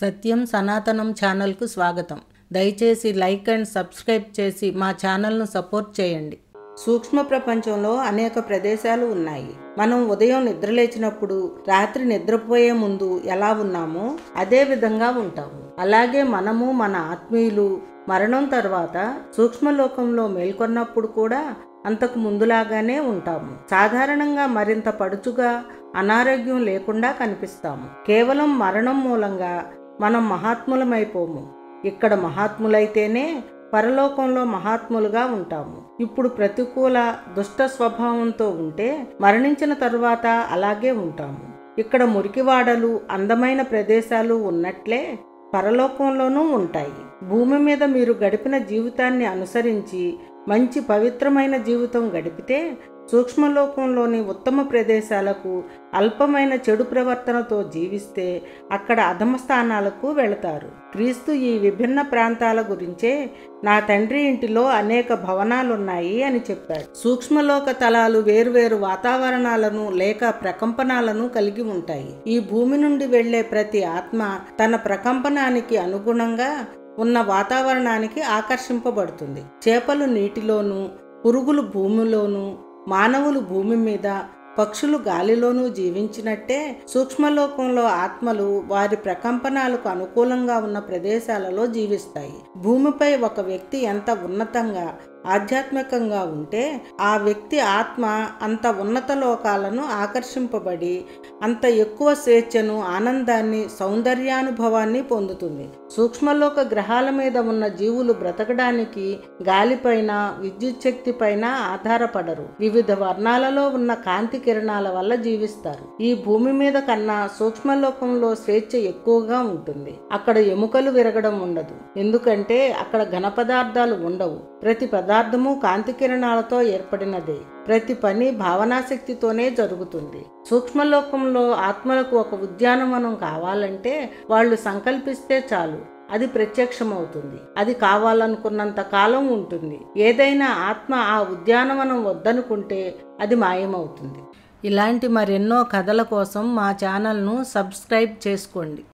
సత్యం సనాతనం ఛానల్కు స్వాగతం దయచేసి లైక్ అండ్ సబ్స్క్రైబ్ చేసి మా ఛానల్ను సపోర్ట్ చేయండి సూక్ష్మ ప్రపంచంలో అనేక ప్రదేశాలు ఉన్నాయి మనం ఉదయం నిద్రలేచినప్పుడు రాత్రి నిద్రపోయే ముందు ఎలా ఉన్నామో అదే విధంగా ఉంటాము అలాగే మనము మన ఆత్మీయులు మరణం తర్వాత సూక్ష్మలోకంలో మేల్కొన్నప్పుడు కూడా అంతకు ముందులాగానే ఉంటాము సాధారణంగా మరింత పడుచుగా అనారోగ్యం లేకుండా కనిపిస్తాము కేవలం మరణం మూలంగా మనం మహాత్ములమైపోము ఇక్కడ మహాత్ములైతేనే పరలోకంలో మహాత్ములుగా ఉంటాము ఇప్పుడు ప్రతికూల దుష్ట స్వభావంతో ఉంటే మరణించిన తరువాత అలాగే ఉంటాము ఇక్కడ మురికివాడలు అందమైన ప్రదేశాలు ఉన్నట్లే పరలోకంలోనూ ఉంటాయి భూమి మీద మీరు గడిపిన జీవితాన్ని అనుసరించి మంచి పవిత్రమైన జీవితం గడిపితే సూక్ష్మలోకంలోని ఉత్తమ ప్రదేశాలకు అల్పమైన చెడు ప్రవర్తనతో జీవిస్తే అక్కడ అధమ స్థానాలకు వెళతారు క్రీస్తు ఈ విభిన్న ప్రాంతాల గురించే నా తండ్రి ఇంటిలో అనేక భవనాలున్నాయి అని చెప్పాడు సూక్ష్మలోక తలాలు వేరువేరు వాతావరణాలను లేక ప్రకంపనాలను కలిగి ఉంటాయి ఈ భూమి నుండి వెళ్లే ప్రతి ఆత్మ తన ప్రకంపనానికి అనుగుణంగా ఉన్న వాతావరణానికి ఆకర్షింపబడుతుంది చేపలు నీటిలోనూ పురుగులు భూమిలోనూ మానవులు భూమి మీద పక్షులు గాలిలోనూ జీవించినట్టే సూక్ష్మలోకంలో ఆత్మలు వారి ప్రకంపనాలకు అనుకూలంగా ఉన్న ప్రదేశాలలో జీవిస్తాయి భూమిపై ఒక వ్యక్తి ఎంత ఉన్నతంగా ఆధ్యాత్మికంగా ఉంటే ఆ వ్యక్తి ఆత్మ అంత ఉన్నత లోకాలను ఆకర్షింపబడి అంత ఎక్కువ స్వేచ్ఛను ఆనందాన్ని సౌందర్యానుభవాన్ని పొందుతుంది సూక్ష్మలోక గ్రహాల మీద ఉన్న జీవులు బ్రతకడానికి గాలిపైన విద్యుత్ శక్తి పైన ఆధారపడరు వివిధ వర్ణాలలో ఉన్న కాంతి కిరణాల వల్ల జీవిస్తారు ఈ భూమి మీద కన్నా సూక్ష్మలోకంలో స్వేచ్ఛ ఎక్కువగా ఉంటుంది అక్కడ ఎముకలు విరగడం ఉండదు ఎందుకంటే అక్కడ ఘన పదార్థాలు ఉండవు ప్రతి పదార్థము కాంతి కిరణాలతో ఏర్పడినదే ప్రతి పని భావనాశక్తితోనే జరుగుతుంది సూక్ష్మలోకంలో ఆత్మలకు ఒక ఉద్యానవనం కావాలంటే వాళ్ళు సంకల్పిస్తే చాలు అది ప్రత్యక్షమవుతుంది అది కావాలనుకున్నంత కాలం ఉంటుంది ఏదైనా ఆత్మ ఆ ఉద్యానవనం వద్దనుకుంటే అది మాయమవుతుంది ఇలాంటి మరెన్నో కథల కోసం మా ఛానల్ను సబ్స్క్రైబ్ చేసుకోండి